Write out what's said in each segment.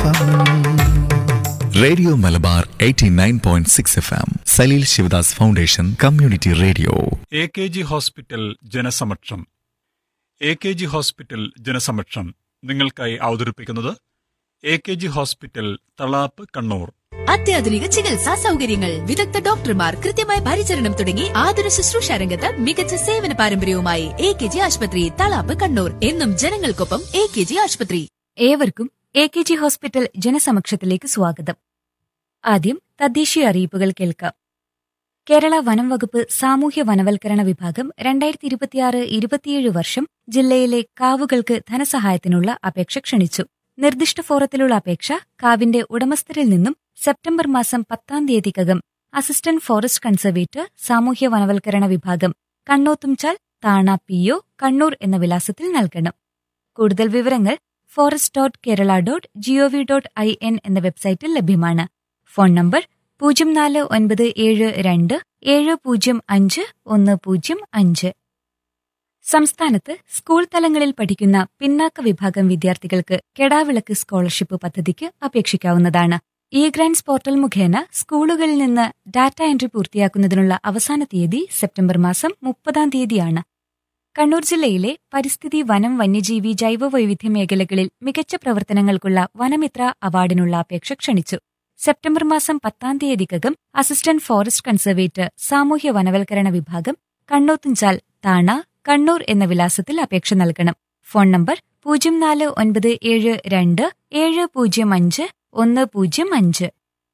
F radio Malabar 89.6 F M Saleel Sivadas foundation community radio A K G hospital ജനസമക്ഷം A K G hospital ജനസമക്ഷം നിങ്ങൾക്കായി അവതരിപ്പിക്കുന്നത് A K G hospital Thalap Kannur അത്യാധുനിക ചികിത്സാ സൗകര്യങ്ങൾ വിദഗ്ധ ഡോക്ടർമാർ കൃത്യമായ പരിചരണം തുടങ്ങി ആതുര ശുശ്രൂഷ രംഗത്ത് മികച്ച സേവന പാരമ്പര്യവുമായി എ കെ ജി ആശുപത്രി തളാപ്പ് കണ്ണൂർ എന്നും ജനങ്ങൾക്കൊപ്പം എ കെ ജി ആശുപത്രി ഏവർക്കും എ കെ ജി ഹോസ്പിറ്റൽ ജനസമക്ഷത്തിലേക്ക് സ്വാഗതം ആദ്യം തദ്ദേശീയ അറിയിപ്പുകൾ കേൾക്കാം കേരള വനം വകുപ്പ് സാമൂഹ്യ വനവൽക്കരണ വിഭാഗം രണ്ടായിരത്തി ഇരുപത്തിയാറ് ഇരുപത്തിയേഴ് വർഷം ജില്ലയിലെ കാവുകൾക്ക് ധനസഹായത്തിനുള്ള അപേക്ഷ ക്ഷണിച്ചു നിർദ്ദിഷ്ട ഫോറത്തിലുള്ള അപേക്ഷ കാവിന്റെ ഉടമസ്ഥരിൽ നിന്നും സെപ്റ്റംബർ മാസം പത്താം തീയതിക്കകം അസിസ്റ്റന്റ് ഫോറസ്റ്റ് കൺസർവേറ്റർ സാമൂഹ്യ വനവൽക്കരണ വിഭാഗം കണ്ണോത്തുംചാൽ താണ പി ഒ കണ്ണൂർ എന്ന വിലാസത്തിൽ നൽകണം കൂടുതൽ വിവരങ്ങൾ forest dot Kerala dot G O V dot I N എന്ന വെബ്സൈറ്റിൽ ലഭ്യമാണ് ഫോൺ നമ്പർ പൂജ്യം നാല് ഒൻപത് ഏഴ് രണ്ട് ഏഴ് പൂജ്യം അഞ്ച് ഒന്ന് പൂജ്യം അഞ്ച് സംസ്ഥാനത്ത് സ്കൂൾ തലങ്ങളിൽ പഠിക്കുന്ന പിന്നാക്ക വിഭാഗം വിദ്യാർത്ഥികൾക്ക് കെടാവിളക്ക് സ്കോളർഷിപ്പ് പദ്ധതിക്ക് അപേക്ഷിക്കാവുന്നതാണ് ഇ ഗ്രാൻസ് പോർട്ടൽ മുഖേന സ്കൂളുകളിൽ നിന്ന് ഡാറ്റ എൻട്രി പൂർത്തിയാക്കുന്നതിനുള്ള അവസാന തീയതി സെപ്റ്റംബർ മാസം മുപ്പതാം തീയതിയാണ് കണ്ണൂർ ജില്ലയിലെ പരിസ്ഥിതി വനം വന്യജീവി ജൈവ വൈവിധ്യ മേഖലകളിൽ മികച്ച പ്രവർത്തനങ്ങൾക്കുള്ള വനമിത്ര അവാർഡിനുള്ള അപേക്ഷ ക്ഷണിച്ചു സെപ്റ്റംബർ മാസം പത്താം തീയതിക്കകം അസിസ്റ്റന്റ് ഫോറസ്റ്റ് കൺസർവേറ്റർ സാമൂഹ്യ വനവൽക്കരണ വിഭാഗം കണ്ണോത്തുംചാൽ താണ കണ്ണൂർ എന്ന വിലാസത്തിൽ അപേക്ഷ നൽകണം ഫോൺ നമ്പർ പൂജ്യം നാല് ഒൻപത് ഏഴ് രണ്ട് ഏഴ് പൂജ്യം അഞ്ച് ഒന്ന് പൂജ്യം അഞ്ച്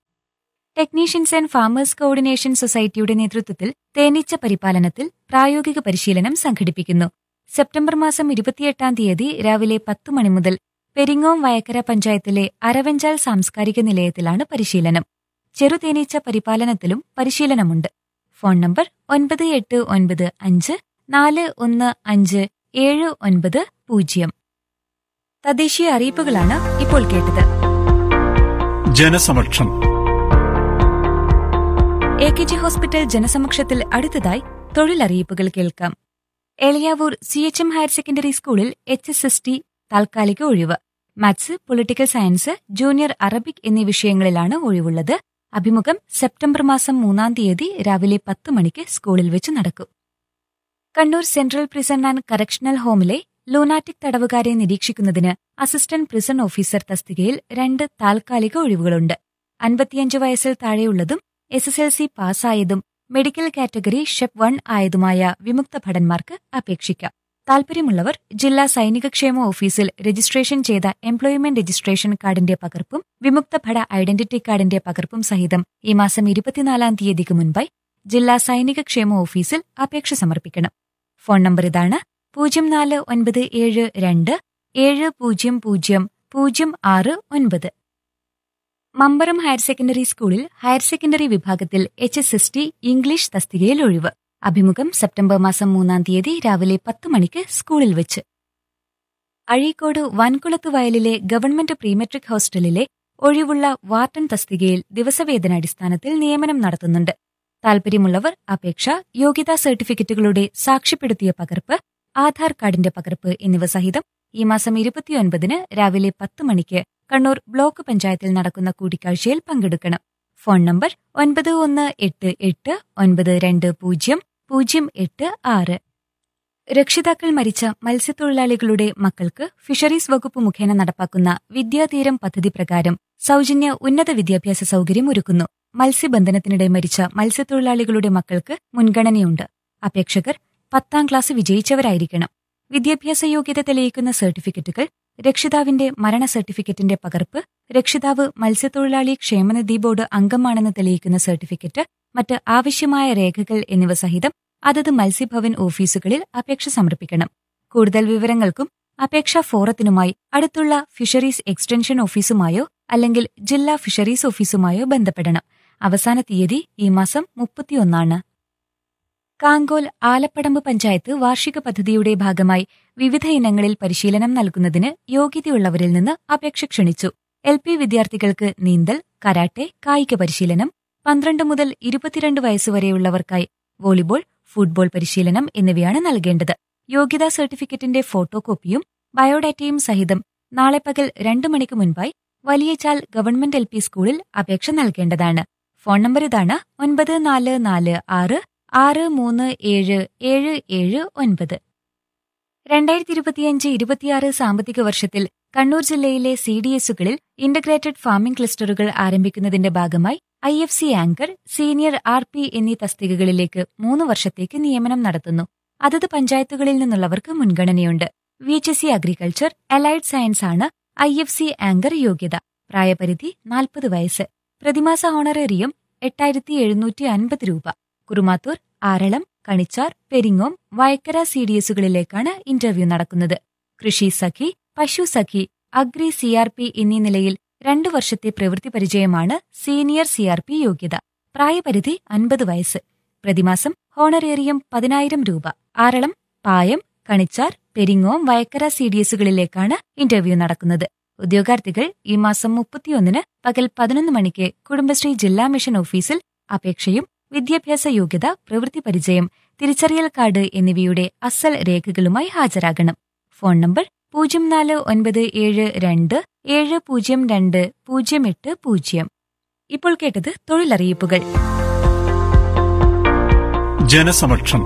ടെക്നീഷ്യൻസ് ആൻഡ് ഫാമേഴ്സ് കോർഡിനേഷൻ സൊസൈറ്റിയുടെ നേതൃത്വത്തിൽ തേനീച്ച പരിപാലനത്തിൽ പ്രായോഗിക പരിശീലനം സംഘടിപ്പിക്കുന്നു സെപ്റ്റംബർ മാസം ഇരുപത്തിയെട്ടാം തീയതി രാവിലെ പത്ത് മണി മുതൽ പെരിങ്ങോം വയക്കര പഞ്ചായത്തിലെ അരവഞ്ചാൽ സാംസ്കാരിക നിലയത്തിലാണ് പരിശീലനം ചെറുതേനീച്ച പരിപാലനത്തിലും പരിശീലനമുണ്ട് ഫോൺ നമ്പർ ഒൻപത് എട്ട് ഒൻപത് അഞ്ച് നാല് ഒന്ന് അഞ്ച് ഏഴ് ഒൻപത് പൂജ്യം തദ്ദേശീയ അറിയിപ്പുകളാണ് ഇപ്പോൾ കേട്ടത് ജനസമക്ഷം എ കെ ജി ഹോസ്പിറ്റൽ ജനസമക്ഷത്തിൽ അടുത്തതായി തൊഴിലറിയിപ്പുകൾ കേൾക്കാം Eliyavur C H M higher secondary സ്കൂളിൽ എച്ച് എസ് എസ് ടി താൽക്കാലിക ഒഴിവ് maths political science junior Arabic എന്നീ വിഷയങ്ങളിലാണ് ഒഴിവുള്ളത് അഭിമുഖം സെപ്റ്റംബർ മാസം മൂന്നാം തീയതി രാവിലെ പത്ത് മണിക്ക് സ്കൂളിൽ വെച്ച് നടക്കും Kannur central prison and correctional ഹോമിലെ ലൂനാറ്റിക് തടവുകാരെ നിരീക്ഷിക്കുന്നതിന് അസിസ്റ്റന്റ് പ്രിസൺ ഓഫീസർ തസ്തികയിൽ രണ്ട് താൽക്കാലിക ഒഴിവുകളുണ്ട് അൻപത്തിയഞ്ച് വയസ്സിൽ താഴെയുള്ളതും എസ് എസ് എൽ സി പാസ്സായതും മെഡിക്കൽ കാറ്റഗറി ഷെപ്പ് വൺ ആയതുമായ വിമുക്ത ഭടന്മാർക്ക് അപേക്ഷിക്കാം താൽപര്യമുള്ളവർ ജില്ലാ സൈനികക്ഷേമ ഓഫീസിൽ രജിസ്ട്രേഷൻ ചെയ്ത എംപ്ലോയ്മെന്റ് രജിസ്ട്രേഷൻ കാർഡിന്റെ പകർപ്പും വിമുക്ത ഭട ഐഡന്റിറ്റി കാർഡിന്റെ പകർപ്പും സഹിതം ഈ മാസം ഇരുപത്തിനാലാം തീയതിക്ക് മുൻപായി ജില്ലാ സൈനികക്ഷേമ ഓഫീസിൽ അപേക്ഷ സമർപ്പിക്കണം ഫോൺ നമ്പർ ഇതാണ് പൂജ്യം നാല് ഒൻപത് ഏഴ് രണ്ട് ഏഴ് പൂജ്യം പൂജ്യം പൂജ്യം ആറ് ഒൻപത് മമ്പറം ഹയർ സെക്കൻഡറി സ്കൂളിൽ ഹയർ സെക്കൻഡറി വിഭാഗത്തിൽ H S S T English തസ്തികയിൽ ഒഴിവ് അഭിമുഖം സെപ്റ്റംബർ മാസം മൂന്നാം തീയതി രാവിലെ പത്ത് മണിക്ക് സ്കൂളിൽ വെച്ച് അഴീക്കോട് വൻകുളത്ത് വയലിലെ ഗവൺമെന്റ് പ്രീമെട്രിക് ഹോസ്റ്റലിലെ ഒഴിവുള്ള വാർട്ടൻ തസ്തികയിൽ ദിവസവേതനാടിസ്ഥാനത്തിൽ നിയമനം നടത്തുന്നുണ്ട് താൽപര്യമുള്ളവർ അപേക്ഷ യോഗ്യതാ സർട്ടിഫിക്കറ്റുകളുടെ സാക്ഷ്യപ്പെടുത്തിയ പകർപ്പ് ആധാർ കാർഡിന്റെ പകർപ്പ് എന്നിവ സഹിതം ഈ മാസം ഇരുപത്തിയൊൻപതിന് രാവിലെ പത്ത് മണിക്ക് കണ്ണൂർ ബ്ലോക്ക് പഞ്ചായത്തിൽ നടക്കുന്ന കൂടിക്കാഴ്ചയിൽ പങ്കെടുക്കണം ഫോൺ നമ്പർ ഒൻപത് ഒന്ന് എട്ട് എട്ട് ഒൻപത് രണ്ട് പൂജ്യം പൂജ്യം എട്ട് ആറ് രക്ഷിതാക്കൾ മരിച്ച മത്സ്യത്തൊഴിലാളികളുടെ മക്കൾക്ക് ഫിഷറീസ് വകുപ്പ് മുഖേന നടപ്പാക്കുന്ന വിദ്യാതീരം പദ്ധതി പ്രകാരം സൗജന്യ ഉന്നത വിദ്യാഭ്യാസ സൗകര്യം ഒരുക്കുന്നു മത്സ്യബന്ധനത്തിനിടെ മരിച്ച മത്സ്യത്തൊഴിലാളികളുടെ മക്കൾക്ക് മുൻഗണനയുണ്ട് അപേക്ഷകർ പത്താം ക്ലാസ് വിജയിച്ചവരായിരിക്കണം വിദ്യാഭ്യാസ യോഗ്യത തെളിയിക്കുന്ന സർട്ടിഫിക്കറ്റുകൾ രക്ഷിതാവിന്റെ മരണ സർട്ടിഫിക്കറ്റിന്റെ പകർപ്പ് രക്ഷിതാവ് മത്സ്യത്തൊഴിലാളി ക്ഷേമനിധി ബോർഡ് അംഗമാണെന്ന് തെളിയിക്കുന്ന സർട്ടിഫിക്കറ്റ് മറ്റ് ആവശ്യമായ രേഖകൾ എന്നിവ സഹിതം അതത് മത്സ്യഭവൻ ഓഫീസുകളിൽ അപേക്ഷ സമർപ്പിക്കണം കൂടുതൽ വിവരങ്ങൾക്കും അപേക്ഷാ ഫോറത്തിനുമായി അടുത്തുള്ള ഫിഷറീസ് എക്സ്റ്റൻഷൻ ഓഫീസുമായോ അല്ലെങ്കിൽ ജില്ലാ ഫിഷറീസ് ഓഫീസുമായോ ബന്ധപ്പെടണം അവസാന തീയതി ഈ മാസം മുപ്പത്തിയൊന്നാണ് കാങ്കോൽ ആലപ്പടമ്പ് പഞ്ചായത്ത് വാർഷിക പദ്ധതിയുടെ ഭാഗമായി വിവിധ ഇനങ്ങളിൽ പരിശീലനം നൽകുന്നതിന് യോഗ്യതയുള്ളവരിൽ നിന്ന് അപേക്ഷ ക്ഷണിച്ചു എൽ പി വിദ്യാർത്ഥികൾക്ക് നീന്തൽ കരാട്ടെ കായിക പരിശീലനം പന്ത്രണ്ട് മുതൽ ഇരുപത്തിരണ്ട് വയസ്സുവരെയുള്ളവർക്കായി വോളിബോൾ ഫുട്ബോൾ പരിശീലനം എന്നിവയാണ് നൽകേണ്ടത് യോഗ്യതാ സർട്ടിഫിക്കറ്റിന്റെ ഫോട്ടോ കോപ്പിയും ബയോഡാറ്റയും സഹിതം നാളെ പകൽ രണ്ടു മണിക്ക് മുൻപായി വലിയചാൽ ഗവൺമെന്റ് എൽ പി സ്കൂളിൽ അപേക്ഷ നൽകേണ്ടതാണ് ഫോൺ നമ്പർ ഇതാണ് ഒൻപത് നാല് നാല് ആറ് ആറ് മൂന്ന് ഏഴ് ഏഴ് ഏഴ് ഒൻപത് രണ്ടായിരത്തി ഇരുപത്തിയഞ്ച് ഇരുപത്തിയാറ് സാമ്പത്തിക വർഷത്തിൽ കണ്ണൂർ ജില്ലയിലെ സി ഡി എസുകളിൽ ഇന്റഗ്രേറ്റഡ് ഫാമിംഗ് ക്ലസ്റ്ററുകൾ ആരംഭിക്കുന്നതിന്റെ ഭാഗമായി I F C anchor senior R P എന്നീ തസ്തികകളിലേക്ക് മൂന്ന് വർഷത്തേക്ക് നിയമനം നടത്തുന്നു അതത് പഞ്ചായത്തുകളിൽ നിന്നുള്ളവർക്ക് മുൻഗണനയുണ്ട് V H S C agriculture allied science ആണ് ഐ എഫ് സി ആങ്കർ യോഗ്യത പ്രായപരിധി നാൽപ്പത് വയസ്സ് പ്രതിമാസ ഓണറേറിയം എട്ടായിരത്തി എഴുന്നൂറ്റി അൻപത് രൂപ കുറുമാത്തൂർ ആരളം കണിച്ചാർ പെരിങ്ങോം വയക്കര സി ഡി എസുകളിലേക്കാണ് ഇന്റർവ്യൂ നടക്കുന്നത് കൃഷി സഖി പശു സഖി അഗ്രി സി ആർ പി എന്നീ നിലയിൽ രണ്ടു വർഷത്തെ പ്രവൃത്തി പരിചയമാണ് സീനിയർ സി ആർ പി യോഗ്യത പ്രായപരിധി അൻപത് വയസ്സ് പ്രതിമാസം ഹോണറേറിയം പതിനായിരം രൂപ ആരളം പായം കണിച്ചാർ പെരിങ്ങോം വയക്കര സി ഡി എസുകളിലേക്കാണ് ഇന്റർവ്യൂ നടക്കുന്നത് ഉദ്യോഗാർത്ഥികൾ ഈ മാസം മുപ്പത്തിയൊന്നിന് പകൽ പതിനൊന്ന് മണിക്ക് കുടുംബശ്രീ ജില്ലാ മിഷൻ ഓഫീസിൽ അപേക്ഷയും വിദ്യാഭ്യാസ യോഗ്യത പ്രവൃത്തി പരിചയം തിരിച്ചറിയൽ കാർഡ് എന്നിവയുടെ അസൽ രേഖകളുമായി ഹാജരാകണം ഫോൺ നമ്പർ പൂജ്യം നാല് ഒൻപത് ഏഴ് രണ്ട് ഏഴ് പൂജ്യം രണ്ട് പൂജ്യം എട്ട് പൂജ്യം ഇപ്പോൾ കേട്ടത് തൊഴിലറിയിപ്പുകൾ ജനസമക്ഷം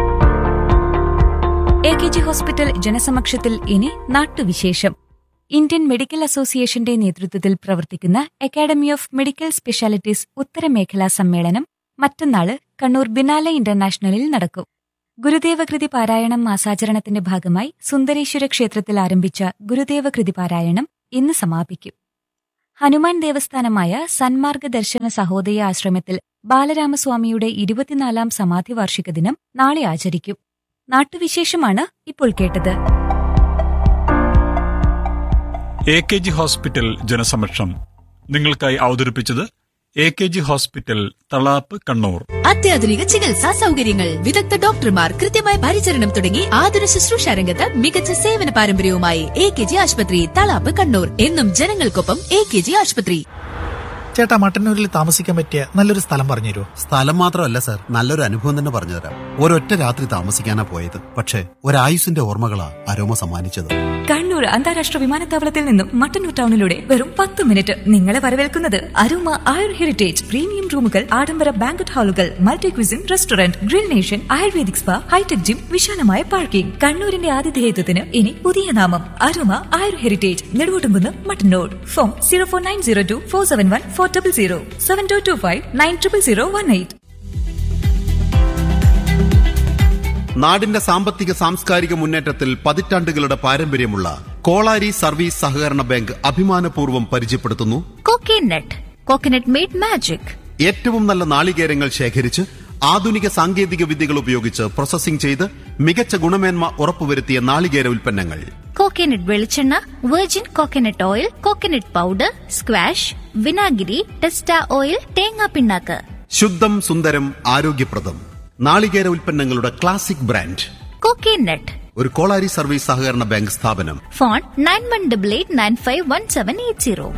എ കെ ജി ഹോസ്പിറ്റൽ ജനസമക്ഷത്തിൽ ഇനി നാട്ടുവിശേഷം ഇന്ത്യൻ മെഡിക്കൽ അസോസിയേഷന്റെ നേതൃത്വത്തിൽ പ്രവർത്തിക്കുന്ന അക്കാദമി ഓഫ് മെഡിക്കൽ സ്പെഷ്യാലിറ്റീസ് ഉത്തരമേഖലാ സമ്മേളനം മറ്റന്നാള് കണ്ണൂർ ബിനാലെ ഇന്റർനാഷണലിൽ നടക്കും ഗുരുദേവകൃതി പാരായണം മാസാചരണത്തിന്റെ ഭാഗമായി സുന്ദരേശ്വര ക്ഷേത്രത്തിൽ ആരംഭിച്ച ഗുരുദേവകൃതി പാരായണം ഇന്ന് സമാപിക്കും ഹനുമാൻ ദേവസ്ഥാനമായ സന്മാർഗ ദർശന സഹോദയ ആശ്രമത്തിൽ ബാലരാമസ്വാമിയുടെ ഇരുപത്തിനാലാം സമാധി വാർഷിക ദിനം നാളെ ആചരിക്കും നാട്ടുവിശേഷമാണ് ഇപ്പോൾ കേട്ടത് എ കെ ജി ഹോസ്പിറ്റൽ ജനസമക്ഷം നിങ്ങൾക്കായി അവതരിപ്പിച്ചത് A K G hospital Thalap Kannur അത്യാധുനിക ചികിത്സാ സൗകര്യങ്ങൾ വിദഗ്ധ ഡോക്ടർമാർ കൃത്യമായ പരിചരണം തുടങ്ങി ആതുര ശുശ്രൂഷ രംഗത്ത് മികച്ച സേവന പാരമ്പര്യവുമായി എ കെ ജി ആശുപത്രി തളാപ്പ് കണ്ണൂർ എന്നും ജനങ്ങൾക്കൊപ്പം എ കെ ജി ആശുപത്രി ചേട്ടാ മട്ടന്നൂരിൽ താമസിക്കാൻ പറ്റിയ നല്ലൊരു സ്ഥലം പറഞ്ഞു തരുമോ സ്ഥലം മാത്രമല്ല സാർ നല്ലൊരു അനുഭവം തന്നെ പറഞ്ഞുതരാം ഒരൊറ്റ രാത്രി താമസിക്കാനാ പോയത് പക്ഷേ ഒരായുസിന്റെ ഓർമ്മകളാ അരോമ സമ്മാനിച്ചത് കണ്ണൂർ അന്താരാഷ്ട്ര വിമാനത്താവളത്തിൽ നിന്നും മട്ടന്നൂർ ടൗണിലൂടെ വെറും പത്ത് മിനിറ്റ് നിങ്ങളെ വരവേൽക്കുന്നത് അരുമ ആയുർ ഹെറിറ്റേജ് പ്രീമിയം റൂമുകൾ ആഡംബര ബാങ്കറ്റ് ഹാളുകൾ multi cuisine restaurant grill nation Ayurvedic spa hi tech gym വിശാലമായ പാർക്കിംഗ് കണ്ണൂരിന്റെ ആതിഥേയത്വത്തിന് ഇനി പുതിയ നാമം Aruma Ayur heritage Neduvottumkunnu Mattannur phone zero four nine zero two four seven one four double zero seven two two five nine triple zero one eight നാടിന്റെ സാമ്പത്തിക സാംസ്കാരിക മുന്നേറ്റത്തിൽ പതിറ്റാണ്ടുകളുടെ പാരമ്പര്യമുള്ള കോളാരി സർവീസ് സഹകരണ ബാങ്ക് അഭിമാനപൂർവ്വം പരിചയപ്പെടുത്തുന്നു കോക്കനട്ട് കോക്കനട്ട് മെയ്ഡ് മാജിക് ഏറ്റവും നല്ല നാളികേരങ്ങൾ ശേഖരിച്ച് ആധുനിക സാങ്കേതിക വിദ്യകൾ ഉപയോഗിച്ച് പ്രോസസ്സിംഗ് ചെയ്ത് മികച്ച ഗുണമേന്മ ഉറപ്പുവരുത്തിയ നാളികേര ഉൽപ്പന്നങ്ങൾ കോക്കനട്ട് വെളിച്ചെണ്ണ virgin coconut oil coconut powder squash വിനാഗിരി ടെസ്റ്റ ഓയിൽ തേങ്ങാ പിണ്ണാക്ക് ശുദ്ധം സുന്ദരം ആരോഗ്യപ്രദം നാളികേര ഉൽപ്പന്നങ്ങളുടെ ക്ലാസിക് ബ്രാൻഡ് കോക്കനട്ട് ഒരു കോളാരി സർവീസ് സഹകരണ ബാങ്ക് സ്ഥാപനം phone nine one double eight nine five one seven eight zero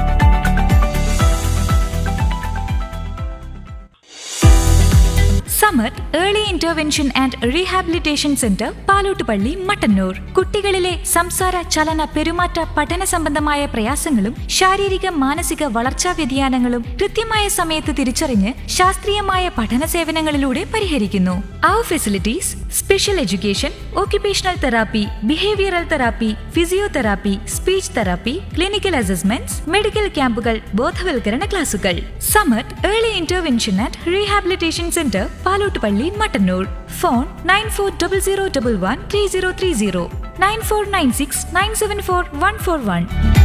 Samar early intervention and rehabilitation centre Palottupalli Mattannur കുട്ടികളിലെ സംസാര ചലന പെരുമാറ്റ പഠന സംബന്ധമായ പ്രയാസങ്ങളും ശാരീരിക മാനസിക വളർച്ചാ വ്യതിയാനങ്ങളും കൃത്യമായ സമയത്ത് തിരിച്ചറിഞ്ഞ് ശാസ്ത്രീയമായ പഠന സേവനങ്ങളിലൂടെ പരിഹരിക്കുന്നു അവർ facilities special education occupational therapy behavioural therapy physiotherapy speech therapy clinical assessments medical ക്യാമ്പുകൾ ബോധവൽക്കരണ ക്ലാസുകൾ Samath early intervention and rehabilitation centre Palottupalli Mattannur phone nine four double zero double one three zero three zero nine four nine six nine seven four one four one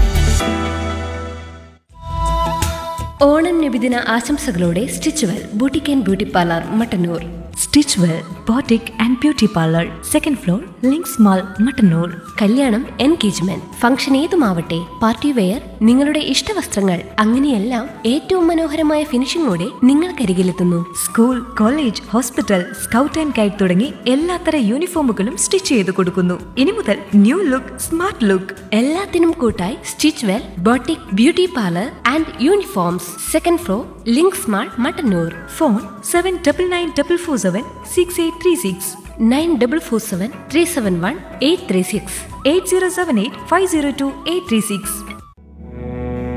Onam നബിദിന ആശംസകളോടെ stitch well boutique and beauty parlour Mattannur stitch well boutique and beauty parlour second floor links mall Mattannur കല്യാണം engagement function ഏതുമാവട്ടെ party wear നിങ്ങളുടെ ഇഷ്ടവസ്ത്രങ്ങൾ അങ്ങനെയെല്ലാം ഏറ്റവും മനോഹരമായ ഫിനിഷിംഗോടെ നിങ്ങൾക്കരികിലെത്തുന്നു school college hospital scout and guide തുടങ്ങി എല്ലാത്തര യൂണിഫോമുകളും സ്റ്റിച്ച് ചെയ്ത് കൊടുക്കുന്നു ഇനി മുതൽ ന്യൂ ലുക്ക് സ്മാർട്ട് ലുക്ക് എല്ലാത്തിനും കൂട്ടായി stitch well boutique beauty parlour and uniforms second floor links mall Mattannur phone seven double nine double four seven six eight three six nine double four seven three seven one eight three six eight zero seven eight five zero two eight three six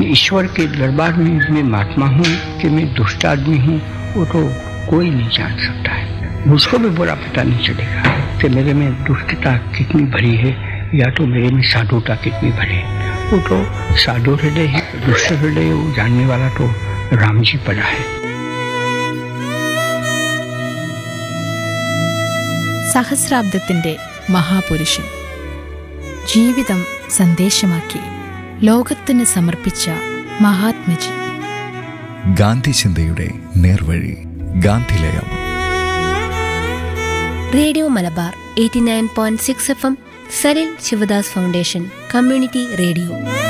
ईश्वर के दरबार में मैं महात्मा हूँ कि मैं दुष्ट आदमी हूँ वो तो कोई नहीं जान सकता है मुझको भी बुरा पता नहीं चलेगा कि मेरे में दुष्टता कितनी भरी है या तो मेरे में साधुता कितनी भरी है वो तो साधु हृदय है दुष्ट हृदय वो जानने वाला तो राम जी पड़ा है സഹസ്രാബ്ദത്തിന്റെ മഹാപുരുഷൻ ജീവിതം സന്ദേശമാക്കി ലോകത്തിന് സമർപ്പിച്ച മഹാത്മജി ഗാന്ധി ചിന്തയുടെ നേർവഴി Gandhilayam radio Malabar eighty nine point six F M Salil Sivadas foundation community radio